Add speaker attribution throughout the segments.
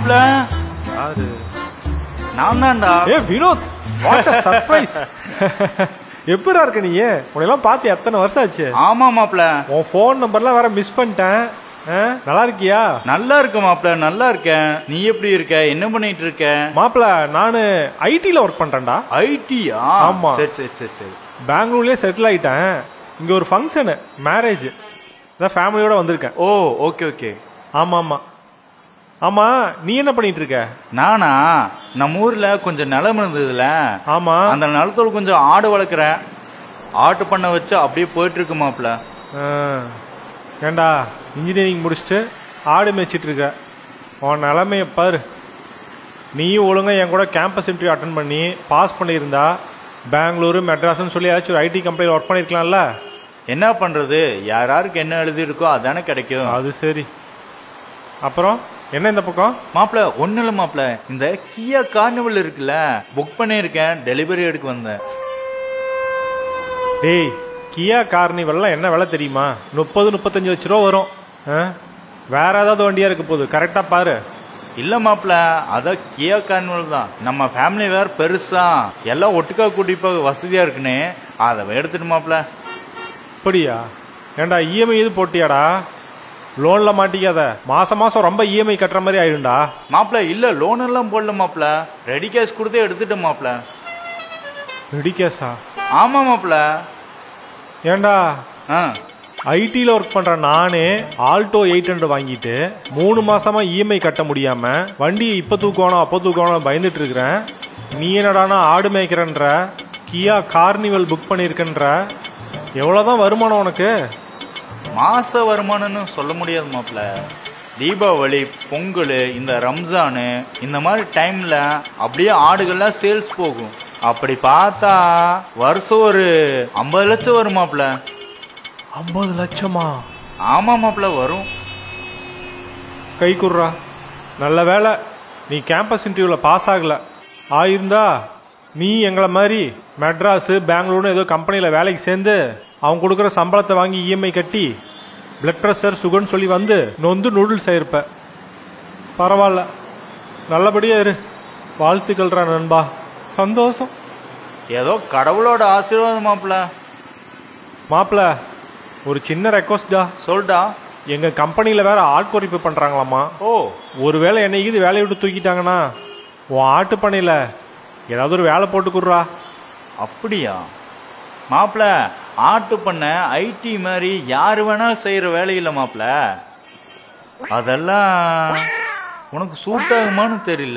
Speaker 1: மாப்பிள
Speaker 2: யாரு
Speaker 1: நான் தான்டா
Speaker 2: ஏ வினோத் வாட் சர்ப்ரைஸ் எப்படா இருக்க நீ உன்னெல்லாம் பார்த்து எத்தனை வருஷம் ஆச்சு
Speaker 1: ஆமா மாப்பிள
Speaker 2: உன் ஃபோன் நம்பர்லாம் வேற மிஸ் பண்ணிட்டேன் ஆ, நல்லா இருக்கியா
Speaker 1: நல்லா இருக்க மாப்பிள நல்லா இருக்கேன் நீ எப்படி இருக்க என்ன பண்ணிட்டு இருக்க
Speaker 2: மாப்பிள நானு ஐடில ஒர்க் பண்றேன்டா
Speaker 1: ஐடியா
Speaker 2: ஆமா.
Speaker 1: சரி சரி சரி சரி
Speaker 2: பெங்களூர்லயே செட்டில் ஆயிட்டேன் இங்க ஒரு ஃபங்க்ஷனு மேரேஜ் அதான் ஃபேமிலியோட வந்திருக்கேன்
Speaker 1: ஓ ஓகே ஓகே
Speaker 2: ஆமா ஆமா ஆமா நீ என்ன பண்ணிட்டு இருக்க
Speaker 1: நானா நம்ம ஊர்ல கொஞ்சம் நிலம் இருந்ததுல
Speaker 2: ஆமா
Speaker 1: அந்த நிலத்தோட கொஞ்சம் ஆடு வளர்க்குறேன் ஆட்டு பண்ண வச்சு அப்படியே போயிட்டு இருக்கு மாப்பிள
Speaker 2: ஆ. ஏண்டா இன்ஜினியரிங் முடிச்சுட்டு ஆடு மேய்ச்சிட்டு இருக்க உன் நிலமைய பாரு நீயும் ஒழுங்கா என் கூட கேம்பஸ் இன்டர்வியூ அட்டன் பண்ணி பாஸ் பண்ணியிருந்தா பெங்களூரு மெட்ராஸ்னு சொல்லி ஏதாச்சும் ஒரு ஐடி கம்பெனியில் ஒர்க் பண்ணியிருக்கலாம்ல
Speaker 1: என்ன பண்றது யாராருக்கு என்ன எழுதி இருக்கோ அதானே கிடைக்கும்
Speaker 2: அது சரி அப்புறம் என்ன இந்த பக்கம்
Speaker 1: மாப்பிள ஒண்ணு இல்ல மாப்பிள இந்த கியா கார்னிவல் இருக்குல்ல புக் பண்ணியிருக்கேன் டெலிவரி எடுக்க வந்தேன்
Speaker 2: டேய் கியா கார்னிவல்லாம் என்ன விலை தெரியுமா முப்பது முப்பத்தஞ்சு லட்ச ரூபா வரும் ஆ? வேற ஏதாவது வண்டியா இருக்க போகுது கரெக்டாக பாரு
Speaker 1: இல்ல மாப்பிள அதான் கியா கார்னிவல் தான் நம்ம ஃபேமிலி வேற பெருசா எல்லாம் ஒட்டுக்கா கூட்டி போக வசதியா இருக்குன்னு அதை எடுத்துட்டு மாப்பிள
Speaker 2: அப்படியா ஏண்டா இஎம்ஐ இது போட்டியாடா லோன்ல மாட்டிக்காத மாசம் மாசம் ரொம்ப இஎம்ஐ கட்டுற மாதிரி ஆயிடும்டா
Speaker 1: மாப்பிள இல்ல லோன் எல்லாம் போடல மாப்பிள ரெடி கேஷ் கொடுத்து எடுத்துட்டேன் மாப்பிள
Speaker 2: ரெடிகேஸா
Speaker 1: ஆமா மாப்பிள
Speaker 2: ஏண்டா
Speaker 1: ஆ
Speaker 2: ஐடியில் ஒர்க் பண்ற நானே ஆல்டோ எயிட் ஹண்ட்ரட் வாங்கிட்டு மூணு மாசமா இஎம்ஐ கட்ட முடியாம வண்டியை இப்ப தூக்கணும் அப்போ தூக்கணும் பயந்துட்டு இருக்கிறேன் நீ என்னடானா ஆடு மேய்க்கிறன்ற கியா கார்னிவல் புக் பண்ணியிருக்கன்ற எவ்வளவுதான் வருமானம் உனக்கு
Speaker 1: மாச வருமானம்னு சொல்ல முடியாது மாப்பிள தீபாவளி பொங்கல் இந்த ரம்ஜானு இந்த மாதிரி டைம்ல அப்படியே ஆடுகள்லாம் சேல்ஸ் போகும் அப்படி பார்த்தா வருஷம் ஒரு ஐம்பது லட்சம் வரும் மாப்பிள
Speaker 2: ஐம்பது லட்சமா
Speaker 1: ஆமா மாப்பிள வரும்
Speaker 2: கை குர்றா நல்ல வேலை நீ கேம்பஸ் இன்டர்வியூவில் பாஸ் ஆகல ஆயிருந்தா நீ எங்களை மாதிரி மெட்ராஸு பெங்களூர்னு ஏதோ கம்பெனியில் வேலைக்கு சேர்ந்து அவங்க கொடுக்குற சம்பளத்தை வாங்கி இஎம்ஐ கட்டி பிளட் ப்ரெஷர் சுகர்னு சொல்லி வந்து நொந்து நூடுல்ஸ் ஆயிருப்ப பரவாயில்ல நல்லபடியா இரு வாழ்த்துக்கள்ரா நண்பா சந்தோஷம்
Speaker 1: ஏதோ கடவுளோட ஆசீர்வாதம் மாப்பிள
Speaker 2: மாப்பிள ஒரு சின்ன ரெக்வஸ்டா
Speaker 1: சொல்டா
Speaker 2: எங்க கம்பெனியில வேற ஆட்குறைப்பு பண்றாங்களாமா
Speaker 1: ஓ
Speaker 2: ஒருவேளை என்னைக்கு இது வேலையை விட்டு தூக்கிட்டாங்கன்னா உன் ஆட்டு பண்ணையில ஏதாவது ஒரு வேலை போட்டு குடுறா
Speaker 1: அப்படியா மாப்பிள ஆட்டு பண்ண ஐடி மாதிரி யாரு வேணாலும் செய்யற வேலை இல்ல மாப்பிள அதெல்லாம் உனக்கு சூட் ஆகுமான்னு தெரியல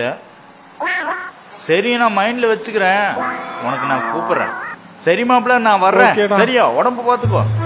Speaker 1: சரி நான் மைண்ட்ல வச்சுக்கிறேன் உனக்கு நான் கூப்பிடுறேன் சரி மாப்பிள நான் வர்றேன்
Speaker 2: ஓகேடா.
Speaker 1: சரியா உடம்பு பார்த்துக்கோ